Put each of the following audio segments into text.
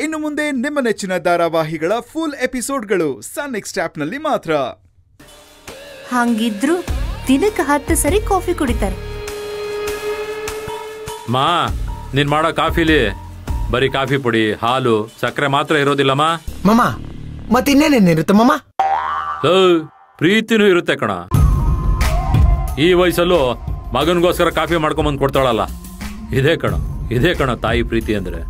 ಇನ್ನು ಮುಂದೆ ನಿಮ್ಮ ನೆಚ್ಚಿನ ಧಾರಾವಾಹಿಗಳ ಫುಲ್ ಎಪಿಸೋಡ್ಗಳು ಸನ್ ನೆಕ್ಸ್ಟ್ ಆಪ್ನಲ್ಲಿ ಮಾತ್ರ ಹಂಗಿದ್ರು ದಿನಕ್ಕೆ ಹತ್ತು ಸರಿ ಕಾಫಿ ಕುಡಿತಾರೆ ಮಾ ನೀನ್ ಮಾಡೋ ಕಾಫಿಲಿ ಬರೀ ಕಾಫಿ ಪುಡಿ ಹಾಲು ಸಕ್ಕರೆ ಮಾತ್ರ ಇರೋದಿಲ್ಲಮ್ಮ ಮಮ್ಮ ಮತ್ತೆ ಇನ್ನೇನೇನಿರುತ್ತೆ ಮಮ್ಮ ಲೋ, ಪ್ರೀತಿನೂ ಇರುತ್ತೆ ಕಣ ಈ ವಯಸ್ಸಲ್ಲೂ ಮಗನಿಗೋಸ್ಕರ ಕಾಫಿ ಮಾಡ್ಕೊಂಬಂದು ಕೊಡ್ತಾಳಲ್ಲ ಇದೇ ಕಣ ಇದೇ ಕಣ ತಾಯಿ ಪ್ರೀತಿ ಅಂದ್ರೆ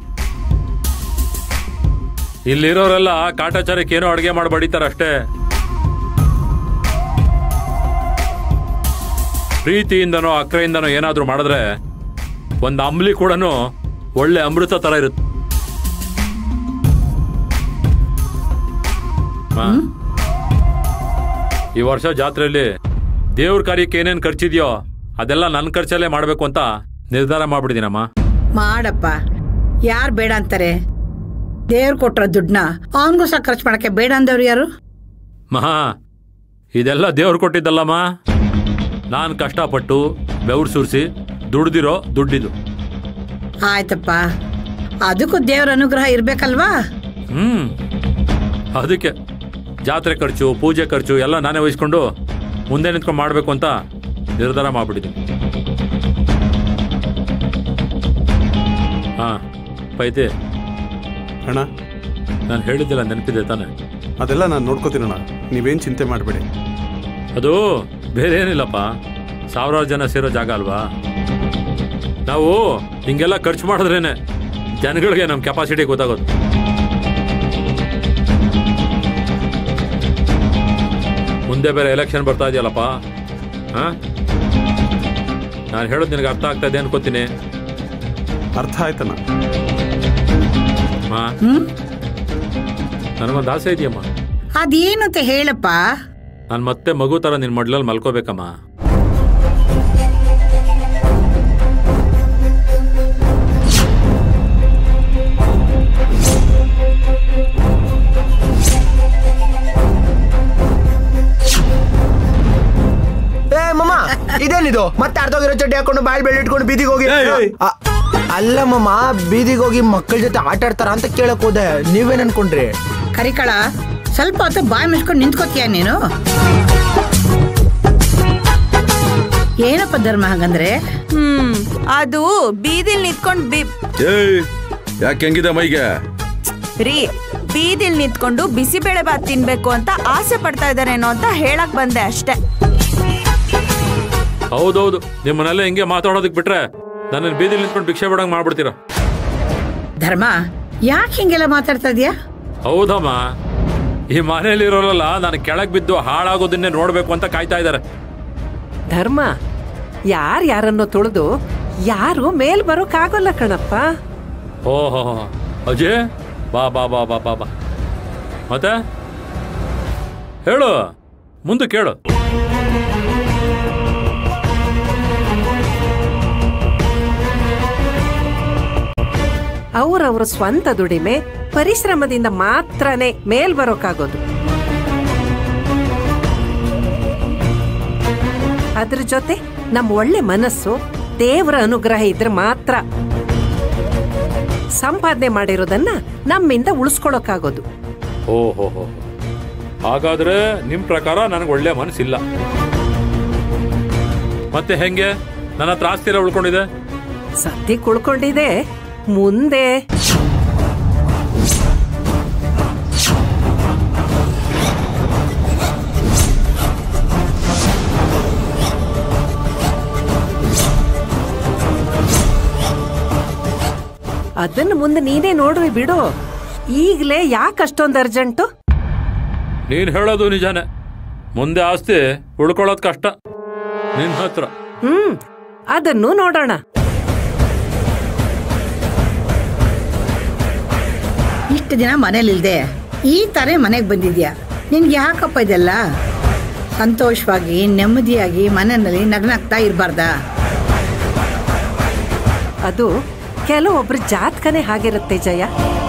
ಇಲ್ಲಿರೋರೆಲ್ಲ ಕಾಟಾಚಾರಕ್ಕೆ ಏನೋ ಅಡುಗೆ ಮಾಡಿ ಬಡಿತಾರ ಅಷ್ಟೇ ಪ್ರೀತಿಯಿಂದನೋ ಅಕ್ರೆಯಿಂದನೋ ಏನಾದ್ರೂ ಮಾಡಿದ್ರೆ ಒಂದು ಅಂಬ್ಲಿ ಕೂಡ ಒಳ್ಳೆ ಅಮೃತ ತರ ಇರುತ್ತೆ ಹಾ. ಈ ವರ್ಷ ಜಾತ್ರೆಯಲ್ಲಿ ದೇವ್ರ ಕಾರ್ಯಕ್ಕೆ ಏನೇನ್ ಖರ್ಚಿದ್ಯೋ ಅದೆಲ್ಲ ನನ್ನ ಖರ್ಚಲ್ಲೇ ಮಾಡ್ಬೇಕು ಅಂತ ನಿರ್ಧಾರ ಮಾಡ್ಬಿಟ್ಟಿದ್ದೀನಮ್ಮ ಮಾಡಪ್ಪ ಯಾರು ಬೇಡ ಅಂತಾರೆ ದೇವ್ರು ಕೊಟ್ಟಿರೋ ದುಡ್ಡನ್ನ ಅವನಿಗೋಸ್ಕರ ಖರ್ಚು ಮಾಡಕ್ಕೆ ಬೇಡ ಅಂದವ್ರು ಯಾರು ಮಹಾ ಇದೆಲ್ಲ ದೇವ್ರು ಕೊಟ್ಟಿದ್ದಲ್ಲಮ್ಮ ನಾನು ಕಷ್ಟಪಟ್ಟು ಬೆವ್ರು ಸುರಿಸಿ ದುಡ್ದಿರೋ ದುಡ್ಡಿದು ಆಯ್ತಪ್ಪ ಅದಕ್ಕೂ ದೇವ್ರ ಅನುಗ್ರಹ ಇರ್ಬೇಕಲ್ವಾ ಹ್ಮ್ ಅದಕ್ಕೆ ಜಾತ್ರೆ ಖರ್ಚು ಪೂಜೆ ಖರ್ಚು ಎಲ್ಲ ನಾನೇ ವಹಿಸ್ಕೊಂಡು ಮುಂದೆ ನಿಂತ್ಕೊಂಡು ಮಾಡಬೇಕು ಅಂತ ನಿರ್ಧಾರ ಮಾಡ್ಬಿಟ್ಟಿದ್ದೀನಿ ಹಾ ಪೈತೆ ಅಣ್ಣ ನಾನು ಹೇಳಿದ್ದಿಲ್ಲ ನೆನಪಿದೆ ತಾನೆ ಅದೆಲ್ಲ ನಾನು ನೋಡ್ಕೋತೀನಣ್ಣ ನೀವೇನು ಚಿಂತೆ ಮಾಡಬೇಡಿ ಅದು ಬೇರೆ ಏನಿಲ್ಲಪ್ಪ ಸಾವಿರಾರು ಜನ ಸೇರೋ ಜಾಗ ಅಲ್ವಾ ನಾವು ಹಿಂಗೆಲ್ಲ ಖರ್ಚು ಮಾಡಿದ್ರೇನೆ ಜನಗಳಿಗೆ ನಮ್ಮ ಕೆಪಾಸಿಟಿ ಗೊತ್ತಾಗೋದು ಮುಂದೆ ಬೇರೆ ಎಲೆಕ್ಷನ್ ಬರ್ತಾ ಇದೆಯಲ್ಲಪ್ಪ ಹಾ ನಾನು ಹೇಳೋದು ನಿನಗೆ ಅರ್ಥ ಆಗ್ತಾ ಇದೆ ಅನ್ಕೋತೀನಿ ಅರ್ಥ ಆಯ್ತಣ್ಣ ಮಾ ನನಗೊಂದು ಆಸೆ ಇದೆಯಮ್ಮ ಅದೇನು ಅಂತ ಹೇಳಪ್ಪ ನಾನು ಮತ್ತೆ ಮಗು ಥರ ನಿನ್ನ ಮಡ್ಲಲ್ಲಿ ಮಲ್ಕೋಬೇಕಮ್ಮ ಏ ಮಮ್ಮ ಇದೇನಿದು ಮತ್ತೆ ಅರ್ಧೋಗಿರೋ ಚಡ್ಡಿ ಹಾಕೊಂಡು ಬಾಯಿ ಬೆಳ್ಳಿ ಇಟ್ಕೊಂಡು ಬೀದಿಗೆ ಹೋಗಿ ಅ- ಅಲ್ಲ ಮಮ್ಮ ಬೀದಿಗೆ ಹೋಗಿ ಮಕ್ಕಳ ಜೊತೆ ಆಟ ಆಡ್ತಾರ ಅಂತ ಕೇಳಕ್ ಹೋದೆ ನೀವೇನ್ ಅನ್ಕೊಂಡ್ರಿ ಕರಿಕಳ ಸ್ವಲ್ಪ ಹೊತ್ತು ಬಾಯಿ ಮುಚ್ಕೊಂಡು ನಿಂತ್ಕೋತೀಯ ನೀನು ಏನಪ್ಪ ಧರ್ಮ ಹಾಗಂದ್ರೆ ಹ್ಮ್ ಅದು ಬೀದಿಲ್ ನಿಂತ್ಕೊಂಡ್ ಬಿ ಏಯ್ ಯಾಕೆ ಹೆಂಗಿದೆ ಮೈಗೆ ರೀ ಬೀದಿಲ್ ನಿಂತ್ಕೊಂಡು ಬಿಸಿಬೇಳೆ ಬಾತ್ ತಿನ್ಬೇಕು ಅಂತ ಆಸೆ ಪಡ್ತಾ ಇದಾರೇನೋ ಅಂತ ಹೇಳಕ್ ಬಂದೆ ಅಷ್ಟೇ ಹೌದೌದು ನಿಮ್ಮನ್ನೆಲ್ಲ ಹಿಂಗೆ ಮಾತಾಡೋದಕ್ಕೆ ಬಿಟ್ರೆ ನನ್ನನ್ನು ಬೀದಿಲಿ ನಿಂತ್ಕೊಂಡು ಭಿಕ್ಷೆ ಬಿಡಂಗೆ ಮಾಡ್ಬಿಡ್ತೀರಾ ಧರ್ಮ ಯಾಕೆ ಹಿಂಗೆಲ್ಲ ಮಾತಾಡ್ತಾ ಇದೀಯಾ ಹೌದಮ್ಮ ಈ ಮನೇಲಿ ಇರೋರಲ್ಲ ನಾನು ಕೆಳಗ್ ಬಿದ್ದು ಹಾಳಾಗೋದನ್ನೇ ನೋಡ್ಬೇಕು ಅಂತ ಕಾಯ್ತಾ ಇದ್ದಾರೆ ಧರ್ಮ ಯಾರ್ ಯಾರನ್ನೋ ತುಳಿದು ಯಾರು ಮೇಲ್ ಬರೋಕ್ಕಾಗಲ್ಲ ಕಣಪ್ಪ ಓಹೋ ಅಜಯ್ ಬಾ ಬಾ ಬಾ ಬಾ ಬಾ ಬಾ ಮತ್ತೆ ಹೇಳು ಮುಂದೆ ಕೇಳು ಅವ್ರವ್ರ ಸ್ವಂತ ದುಡಿಮೆ ಪರಿಶ್ರಮದಿಂದ ಮಾತ್ರನೇ ಮೇಲ್ ಬರೋಕ್ಕಾಗೋದು ಅದ್ರ ಜೊತೆ ನಮ್ ಒಳ್ಳೆ ಮನಸ್ಸು ದೇವರ ಅನುಗ್ರಹ ಇದ್ರೆ ಮಾತ್ರ ಸಂಪಾದನೆ ಮಾಡಿರೋದನ್ನ ನಮ್ಮಿಂದ ಉಳಿಸ್ಕೊಳಕ್ಕಾಗೋದು ಓಹೋ ಹೋ ಹಾಗಾದ್ರೆ ನಿಮ್ ಪ್ರಕಾರ ನನಗೆ ಒಳ್ಳೆ ಮನಸ್ಸಿಲ್ಲ ಮತ್ತೆ ಹೆಂಗೆ ನನ್ನ ಹತ್ರ ಆಸ್ತಿ ಎಲ್ಲ ಉಳ್ಕೊಂಡಿದೆ ಸದ್ಯಕ್ಕೆ ಉಳ್ಕೊಂಡಿದೆ ಮುಂದೆ ಅದನ್ನು ಮುಂದೆ ನೀನೇ ನೋಡುವೆ ಬಿಡು ಈಗಲೇ ಯಾಕಷ್ಟೊಂದು ಅರ್ಜೆಂಟು ನೀನ್ ಹೇಳೋದು ನಿಜಾನೇ ಮುಂದೆ ಆಸ್ತಿ ಉಳ್ಕೊಳ್ಳೋದು ಕಷ್ಟ ನಿನ್ ಹತ್ರ ಹ್ಮ್ ಅದನ್ನು ನೋಡೋಣ ಇಷ್ಟು ದಿನ ಮನೇಲಿಲ್ದೆ ಈ ತರ ಮನೆಗೆ ಬಂದಿದ್ಯಾ ನಿನ್ಗೆ ಯಾಕಪ್ಪ ಇದೆಲ್ಲ ಸಂತೋಷವಾಗಿ ನೆಮ್ಮದಿಯಾಗಿ ಮನೆಯಲ್ಲಿ ನಗನಾಗ್ತಾ ಇರಬಾರ್ದಾ ಅದು ಕೆಲವೊಬ್ರ ಜಾತಕನೇ ಹಾಗಿರುತ್ತೆ ಜಯ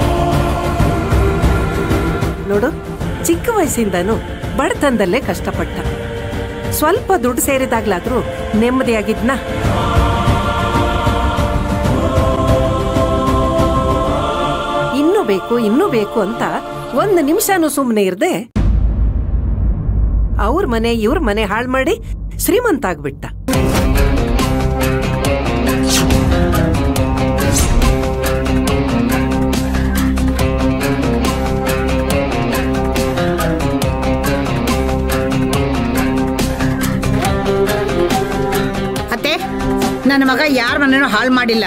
ನೋಡು ಚಿಕ್ಕ ವಯಸ್ಸಿಂದನೂ ಬಡತನದಲ್ಲೇ ಕಷ್ಟಪಟ್ಟ ಸ್ವಲ್ಪ ದುಡ್ಡು ಸೇರಿದಾಗ್ಲಾದ್ರೂ ನೆಮ್ಮದಿಯಾಗಿದ್ನ ಇನ್ನು ಬೇಕು ಇನ್ನೂ ಬೇಕು ಅಂತ ಒಂದು ನಿಮಿಷನೂ ಸುಮ್ಮನೆ ಇರ್ದೆ ಅವ್ರ ಮನೆ ಇವ್ರ ಮನೆ ಹಾಳು ಮಾಡಿ ಶ್ರೀಮಂತ ಆಗ್ಬಿಟ್ಟ ಅತ್ತೆ ನನ್ನ ಮಗ ಯಾರ ಮನೇನೂ ಹಾಳು ಮಾಡಿಲ್ಲ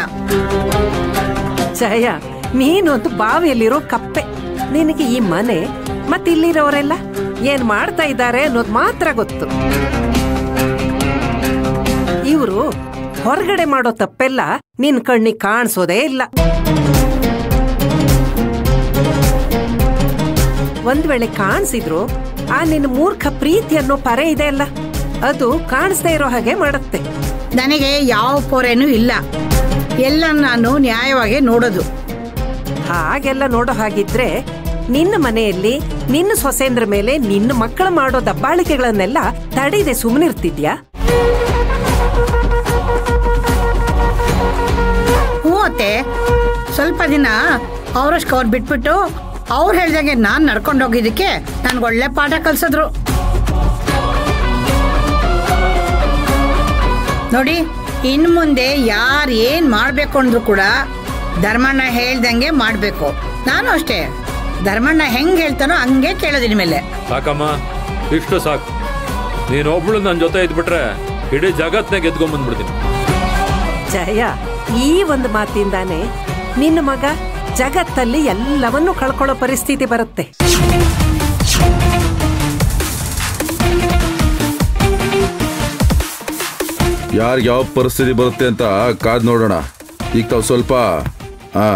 ಜಯ ನೀನೊಂದು ಬಾವಿಯಲ್ಲಿರೋ ಕಪ್ಪೆ ನಿನಗೆ ಈ ಮನೆ ಮತ್ತೆ ಇಲ್ಲಿರೋರೆಲ್ಲ ಏನ್ ಮಾಡ್ತಾ ಇದ್ದಾರೆ ಅನ್ನೋದು ಮಾತ್ರ ಗೊತ್ತು ಇವರು ಹೊರಗಡೆ ಮಾಡೋ ತಪ್ಪೆಲ್ಲ ನಿನ್ ಕಣ್ಣಿಗೆ ಕಾಣಿಸೋದೇ ಇಲ್ಲ ಒಂದ್ ವೇಳೆ ಕಾಣಿಸಿದ್ರು ಆ ನಿನ್ನ ಮೂರ್ಖ ಪ್ರೀತಿ ಅನ್ನೋ ಪರೆ ಇದೆ ಅಲ್ಲ ಅದು ಕಾಣಿಸ್ದೇ ಇರೋ ಹಾಗೆ ಮಾಡುತ್ತೆ ನನಗೆ ಯಾವ ಪೊರೆನೂ ಇಲ್ಲ ಎಲ್ಲ ನಾನು ನ್ಯಾಯವಾಗಿ ನೋಡೋದು ಹಾಗೆಲ್ಲ ನೋಡೋ ಹಾಗಿದ್ರೆ ನಿನ್ನ ಮನೆಯಲ್ಲಿ ನಿನ್ನ ಸೊಸೆಂದ್ರ ಮೇಲೆ ನಿನ್ನ ಮಕ್ಕಳು ಮಾಡೋ ದಬ್ಬಾಳಿಕೆಗಳನ್ನೆಲ್ಲ ತಡೀದೆ ಸುಮ್ಮನಿರ್ತಿದ್ಯಾ ಹ್ಞೂ ಅತ್ತೆ ಸ್ವಲ್ಪ ದಿನ ಅವ್ರಷ್ಟು ಅವ್ರು ಬಿಟ್ಬಿಟ್ಟು ಅವ್ರು ಹೇಳ್ದಂಗೆ ನಾನು ನಡ್ಕೊಂಡು ಹೋಗಿದ್ದಕ್ಕೆ ನನ್ಗೆ ಒಳ್ಳೆ ಪಾಠ ಕಲ್ಸಿದ್ರು ನೋಡಿ ಇನ್ನು ಮುಂದೆ ಯಾರು ಏನು ಮಾಡಬೇಕು ಅಂದ್ರೂ ಕೂಡ ಧರ್ಮಣ್ಣ ಹೇಳ್ದಂಗೆ ಮಾಡಬೇಕು ನಾನು ಅಷ್ಟೇ ಧರ್ಮಣ್ಣ ಹೆಂಗೆ ಹೇಳ್ತಾನೋ ಹಂಗೆ ಕೇಳೋದಿನ ಮೇಲೆ ಸಾಕಮ್ಮ ಇಷ್ಟು ಸಾಕು ನೀನೊಬ್ಳು ನನ್ನ ಜೊತೆ ಇದ್ಬಿಟ್ರೆ ಇಡೀ ಜಗತ್ನಾಗ ಗೆದ್ಕೊಂಡ್ಬಂದ್ಬಿಡ್ತೀನಿ ಜಯ ಈ ಒಂದು ಮಾತಿಂದಾನೆ ನಿನ್ನ ಮಗ ಜಗತ್ತಲ್ಲಿ ಎಲ್ಲವನ್ನೂ ಕಳ್ಕೊಳ್ಳೋ ಪರಿಸ್ಥಿತಿ ಬರುತ್ತೆ ಯಾರಿಗೆ ಯಾವ ಪರಿಸ್ಥಿತಿ ಬರುತ್ತೆ ಅಂತ ಕಾದ್ ನೋಡೋಣ ಈಗ ತಾವು ಸ್ವಲ್ಪ ಹಾ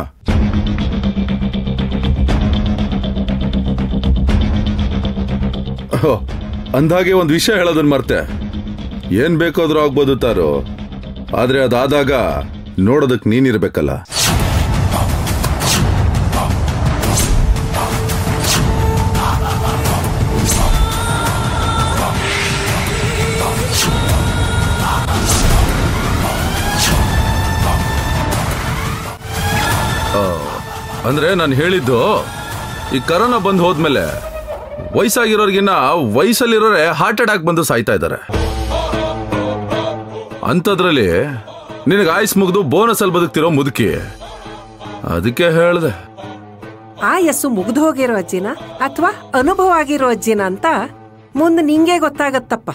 ಓಹ್, ಅಂದ್ಹಾಗೆ ಒಂದು ವಿಷಯ ಹೇಳೋದನ್ನ ಮರ್ತೆ ಏನ್ ಬೇಕಾದ್ರೂ ಆಗ್ಬೋದು ತಾರು ಆದ್ರೆ ಅದಾದಾಗ ನೋಡೋದಕ್ ನೀನಿರ್ಬೇಕಲ್ಲ ಅಂದ್ರೆ ನಾನು ಹೇಳಿದ್ದು ಈ ಕರೋನಾ ಬಂದು ಹೋದ್ಮೇಲೆ ವಯಸ್ಸಾಗಿರೋರ್ಗಿನ್ನ ವಯಸ್ಸಲ್ಲಿರೋರೆ ಹಾರ್ಟ್ ಅಟ್ಯಾಕ್ ಬಂದು ಸಾಯ್ತಾ ಇದ್ದಾರೆ ಅಂಥದ್ರಲ್ಲಿ ನಿನಗೆ ಆಯ್ಸ್ ಮುಗಿದು ಬೋನಸ್ ಅಲ್ಲಿ ಬದುಕ್ತಿರೋ ಮುದುಕಿ ಅದಕ್ಕೆ ಹೇಳ್ದೆ ಆಯಸ್ಸು ಮುಗ್ದು ಹೋಗಿರೋ ಅಜ್ಜಿನ ಅಥವಾ ಅನುಭವ ಆಗಿರೋ ಅಜ್ಜಿನ ಅಂತ ಮುಂದೆ ನಿಂಗೆ ಗೊತ್ತಾಗತ್ತಪ್ಪ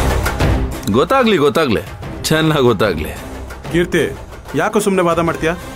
ಗೊತ್ತಾಗ್ಲಿ ಗೊತ್ತಾಗ್ಲಿ ಚೆನ್ನಾಗಿ ಗೊತ್ತಾಗ್ಲಿ ಕೀರ್ತಿ ಯಾಕೋ ಸುಮ್ಮನೆ ವಾದ ಮಾಡ್ತೀಯಾ